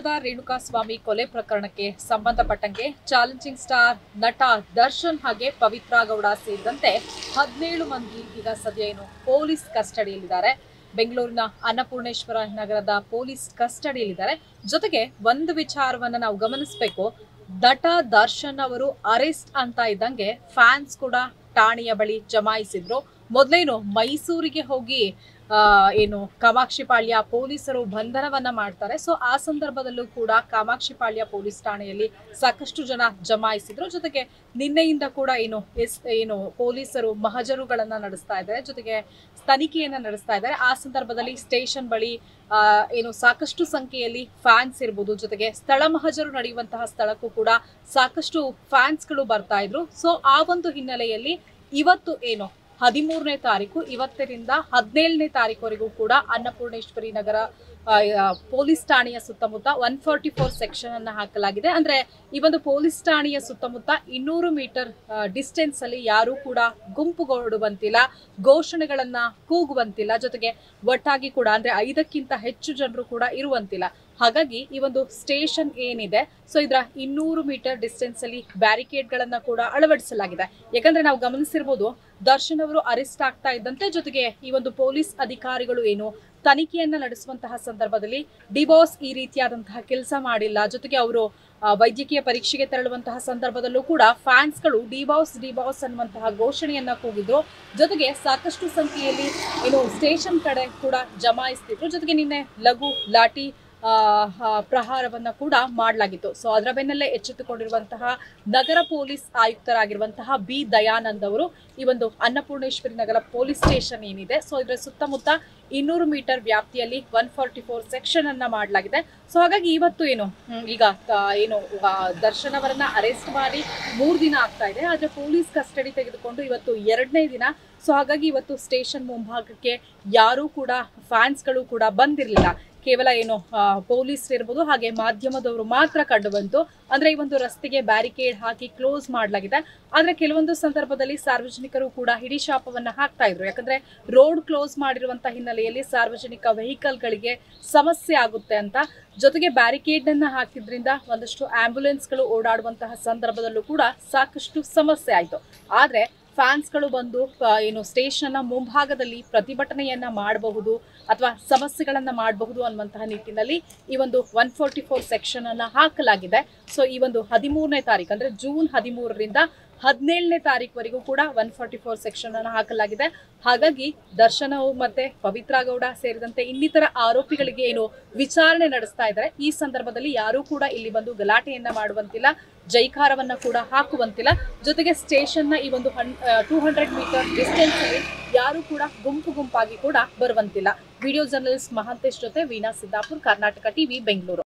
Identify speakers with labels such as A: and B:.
A: ರೇಣುಕಾಸ್ವಾಮಿ ಕೊಲೆ ಪ್ರಕರಣಕ್ಕೆ ಸಂಬಂಧಪಟ್ಟಂಗೆ ಚಾಲೆಂಜಿಂಗ್ ಸ್ಟಾರ್ ನಟ ದರ್ಶನ್ ಹಾಗೆ ಪವಿತ್ರ ಗೌಡ ಸೇರಿದಂತೆ ಹದಿನೇಳು ಮಂದಿ ಈಗ ಸದ್ಯ ಏನು ಪೊಲೀಸ್ ಕಸ್ಟಡಿಯಲ್ಲಿದ್ದಾರೆ ಬೆಂಗಳೂರಿನ ಅನ್ನಪೂರ್ಣೇಶ್ವರ ನಗರದ ಪೊಲೀಸ್ ಕಸ್ಟಡಿಯಲ್ಲಿದ್ದಾರೆ ಜೊತೆಗೆ ಒಂದು ವಿಚಾರವನ್ನ ನಾವು ಗಮನಿಸಬೇಕು ನಟ ದರ್ಶನ್ ಅವರು ಅರೆಸ್ಟ್ ಅಂತ ಇದ್ದಂಗೆ ಫ್ಯಾನ್ಸ್ ಕೂಡ ಠಾಣೆಯ ಬಳಿ ಜಮಾಯಿಸಿದ್ರು ಮೊದಲೇನು ಮೈಸೂರಿಗೆ ಹೋಗಿ ಆ, ಏನು ಕಾಮಾಕ್ಷಿಪಾಳ್ಯ ಪೊಲೀಸರು ಬಂಧನವನ್ನ ಮಾಡ್ತಾರೆ ಸೊ ಆ ಸಂದರ್ಭದಲ್ಲೂ ಕೂಡ ಕಾಮಾಕ್ಷಿಪಾಳ್ಯ ಪೊಲೀಸ್ ಠಾಣೆಯಲ್ಲಿ ಸಾಕಷ್ಟು ಜನ ಜಮಾಯಿಸಿದ್ರು ಜೊತೆಗೆ ನಿನ್ನೆಯಿಂದ ಕೂಡ ಏನು ಎಸ್ ಏನು ಪೊಲೀಸರು ಮಹಜರುಗಳನ್ನ ನಡೆಸ್ತಾ ಇದ್ದಾರೆ ಜೊತೆಗೆ ತನಿಖೆಯನ್ನ ನಡೆಸ್ತಾ ಇದ್ದಾರೆ ಆ ಸಂದರ್ಭದಲ್ಲಿ ಸ್ಟೇಷನ್ ಬಳಿ ಆ, ಏನು ಸಾಕಷ್ಟು ಸಂಖ್ಯೆಯಲ್ಲಿ ಫ್ಯಾನ್ಸ್ ಇರ್ಬೋದು ಜೊತೆಗೆ ಸ್ಥಳ ಮಹಜರು ನಡೆಯುವಂತಹ ಸ್ಥಳಕ್ಕೂ ಕೂಡ ಸಾಕಷ್ಟು ಫ್ಯಾನ್ಸ್ಗಳು ಬರ್ತಾ ಇದ್ರು ಸೊ ಆ ಒಂದು ಹಿನ್ನೆಲೆಯಲ್ಲಿ ಇವತ್ತು ಏನು ಹದಿಮೂರನೇ ತಾರೀಕು ಇವತ್ತರಿಂದ ಹದಿನೇಳನೇ ತಾರೀಕುವರೆಗೂ ಕೂಡ ಅನ್ನಪೂರ್ಣೇಶ್ವರಿ ನಗರ ಆ, ಆ, ಪೊಲೀಸ್ ಠಾಣೆಯ ಸುತ್ತಮುತ್ತ ಒನ್ ಫಾರ್ಟಿ ಫೋರ್ ಸೆಕ್ಷನ್ ಅನ್ನ ಹಾಕಲಾಗಿದೆ ಅಂದ್ರೆ ಈ ಒಂದು ಪೊಲೀಸ್ ಠಾಣೆಯ ಸುತ್ತಮುತ್ತ ಇನ್ನೂರು ಮೀಟರ್ ಡಿಸ್ಟೆನ್ಸ್ ಅಲ್ಲಿ ಯಾರೂ ಕೂಡ ಗುಂಪುಗೂಡುವಂತಿಲ್ಲ ಘೋಷಣೆಗಳನ್ನ ಕೂಗುವಂತಿಲ್ಲ ಜೊತೆಗೆ ಒಟ್ಟಾಗಿ ಕೂಡ ಅಂದ್ರೆ ಐದಕ್ಕಿಂತ ಹೆಚ್ಚು ಜನರು ಕೂಡ ಇರುವಂತಿಲ್ಲ ಹಾಗಾಗಿ ಈ ಒಂದು ಸ್ಟೇಷನ್ ಏನಿದೆ ಸೊ ಇದರ ಇನ್ನೂರು ಮೀಟರ್ ಡಿಸ್ಟೆನ್ಸ್ ಅಲ್ಲಿ ಬ್ಯಾರಿಕೇಡ್ ಗಳನ್ನ ಕೂಡ ಅಳವಡಿಸಲಾಗಿದೆ ಯಾಕಂದ್ರೆ ನಾವು ಗಮನಿಸಿರ್ಬೋದು ದರ್ಶನ್ ಅವರು ಅರೆಸ್ಟ್ ಆಗ್ತಾ ಇದ್ದಂತೆ ಜೊತೆಗೆ ಈ ಒಂದು ಪೊಲೀಸ್ ಅಧಿಕಾರಿಗಳು ಏನು ತನಿಖೆಯನ್ನ ನಡೆಸುವಂತಹ ಸಂದರ್ಭದಲ್ಲಿ ಡಿಬಾಸ್ ಈ ರೀತಿಯಾದಂತಹ ಕೆಲಸ ಮಾಡಿಲ್ಲ ಜೊತೆಗೆ ಅವರು ಆ, ವೈದ್ಯಕೀಯ ಪರೀಕ್ಷೆಗೆ ತೆರಳುವಂತಹ ಸಂದರ್ಭದಲ್ಲೂ ಕೂಡ ಫ್ಯಾನ್ಸ್ಗಳು ಡಿಬಾಸ್ ಡಿಬಾಸ್ ಅನ್ನುವಂತಹ ಘೋಷಣೆಯನ್ನ ಕೂಗಿದ್ರು ಜೊತೆಗೆ ಸಾಕಷ್ಟು ಸಂಖ್ಯೆಯಲ್ಲಿ ಏನು ಸ್ಟೇಷನ್ ಕಡೆ ಕೂಡ ಜಮಾಯಿಸ್ತಿದ್ರು ಜೊತೆಗೆ ನಿನ್ನೆ ಲಘು ಲಾಠಿ ಆ, ಆ, ಪ್ರಹಾರವನ್ನ ಕೂಡ ಮಾಡಲಾಗಿತ್ತು ಸೊ ಅದರ ಬೆನ್ನಲ್ಲೇ ಎಚ್ಚೆತ್ತುಕೊಂಡಿರುವಂತಹ ನಗರ ಪೊಲೀಸ್ ಆಯುಕ್ತರಾಗಿರುವಂತಹ ಬಿ ದಯಾನಂದ್ ಅವರು ಈ ಒಂದು ಅನ್ನಪೂರ್ಣೇಶ್ವರಿ ನಗರ ಪೊಲೀಸ್ ಸ್ಟೇಷನ್ ಏನಿದೆ ಸೊ ಇದರ ಸುತ್ತಮುತ್ತ ಇನ್ನೂರು ಮೀಟರ್ ವ್ಯಾಪ್ತಿಯಲ್ಲಿ ಒನ್ ಫಾರ್ಟಿ ಫೋರ್ ಸೆಕ್ಷನ್ ಅನ್ನ ಮಾಡಲಾಗಿದೆ ಸೊ ಹಾಗಾಗಿ ಇವತ್ತು ಏನು ಹ್ಮ್, ಈಗ ಆ, ಏನು ಆ, ದರ್ಶನ್ ಅವರನ್ನ ಅರೆಸ್ಟ್ ಮಾಡಿ ಮೂರು ದಿನ ಆಗ್ತಾ ಇದೆ ಆದ್ರೆ ಪೊಲೀಸ್ ಕಸ್ಟಡಿ ತೆಗೆದುಕೊಂಡು ಇವತ್ತು ಎರಡನೇ ದಿನ ಸೊ ಹಾಗಾಗಿ ಇವತ್ತು ಸ್ಟೇಷನ್ ಮುಂಭಾಗಕ್ಕೆ ಯಾರೂ ಕೂಡ ಫ್ಯಾನ್ಸ್ಗಳು ಕೂಡ ಬಂದಿರಲಿಲ್ಲ ಕೇವಲ ಏನು ಪೊಲೀಸ್ ಇರ್ಬೋದು ಹಾಗೆ ಮಾಧ್ಯಮದವರು ಮಾತ್ರ ಕಂಡು ಬಂತು ಅಂದ್ರೆ ಈ ಒಂದು ರಸ್ತೆಗೆ ಬ್ಯಾರಿಕೇಡ್ ಹಾಕಿ ಕ್ಲೋಸ್ ಮಾಡಲಾಗಿದೆ ಆದ್ರೆ ಕೆಲವೊಂದು ಸಂದರ್ಭದಲ್ಲಿ ಸಾರ್ವಜನಿಕರು ಕೂಡ ಹಿಡಿ ಶಾಪವನ್ನ ಹಾಕ್ತಾ ಇದ್ರು ಯಾಕಂದ್ರೆ ರೋಡ್ ಕ್ಲೋಸ್ ಮಾಡಿರುವಂತ ಹಿನ್ನೆಲೆಯಲ್ಲಿ ಸಾರ್ವಜನಿಕ ವೆಹಿಕಲ್ಗಳಿಗೆ ಸಮಸ್ಯೆ ಆಗುತ್ತೆ ಅಂತ ಜೊತೆಗೆ ಬ್ಯಾರಿಕೇಡ್ ಅನ್ನ ಹಾಕಿದ್ರಿಂದ ಒಂದಷ್ಟು ಆಂಬ್ಯುಲೆನ್ಸ್ಗಳು ಓಡಾಡುವಂತಹ ಸಂದರ್ಭದಲ್ಲೂ ಕೂಡ ಸಾಕಷ್ಟು ಸಮಸ್ಯೆ ಆಯಿತು ಆದ್ರೆ ಫ್ಯಾನ್ಸ್ಗಳು ಬಂದು ಆ, ಏನು ಸ್ಟೇಷನ್ನ ಮುಂಭಾಗದಲ್ಲಿ ಪ್ರತಿಭಟನೆಯನ್ನ ಮಾಡಬಹುದು ಅಥವಾ ಸಮಸ್ಯೆಗಳನ್ನ ಮಾಡಬಹುದು ಅನ್ನುವಂತಹ ನಿಟ್ಟಿನಲ್ಲಿ ಈ ಒಂದು ಒನ್ ಫೋರ್ಟಿ ಫೋರ್ ಸೆಕ್ಷನ್ ಅನ್ನ ಹಾಕಲಾಗಿದೆ ಸೊ ಈ ಒಂದು ಹದಿಮೂರನೇ ತಾರೀಕು ಅಂದ್ರೆ ಜೂನ್ ಹದಿಮೂರರಿಂದ ಹದಿನೇಳನೇ ತಾರೀಕುವರೆಗೂ ಕೂಡ ಒನ್ ಫಾರ್ಟಿ ಫೋರ್ ಸೆಕ್ಷನ್ ಅನ್ನು ಹಾಕಲಾಗಿದೆ ಹಾಗಾಗಿ ದರ್ಶನ ಮತ್ತೆ ಪವಿತ್ರ ಗೌಡ ಸೇರಿದಂತೆ ಇನ್ನಿತರ ಆರೋಪಿಗಳಿಗೆ ಏನು ವಿಚಾರಣೆ ನಡೆಸ್ತಾ ಇದ್ದಾರೆ ಈ ಸಂದರ್ಭದಲ್ಲಿ ಯಾರೂ ಕೂಡ ಇಲ್ಲಿ ಬಂದು ಗಲಾಟೆಯನ್ನ ಮಾಡುವಂತಿಲ್ಲ ಜೈಕಾರವನ್ನ ಕೂಡ ಹಾಕುವಂತಿಲ್ಲ ಜೊತೆಗೆ ಸ್ಟೇಷನ್ನ ಈ ಒಂದು ಟೂ ಹಂಡ್ರೆಡ್ ಮೀಟರ್ ಡಿಸ್ಟೆನ್ಸ್ ಅಲ್ಲಿ ಯಾರು ಕೂಡ ಗುಂಪು ಗುಂಪಾಗಿ ಕೂಡ ಬರುವಂತಿಲ್ಲ ವಿಡಿಯೋ ಜರ್ನಲಿಸ್ಟ್ ಮಹಾಂತೇಶ್ ಜೊತೆ ವೀಣಾ ಸಿದ್ದಾಪುರ್ ಕರ್ನಾಟಕ ಟಿವಿ ಬೆಂಗಳೂರು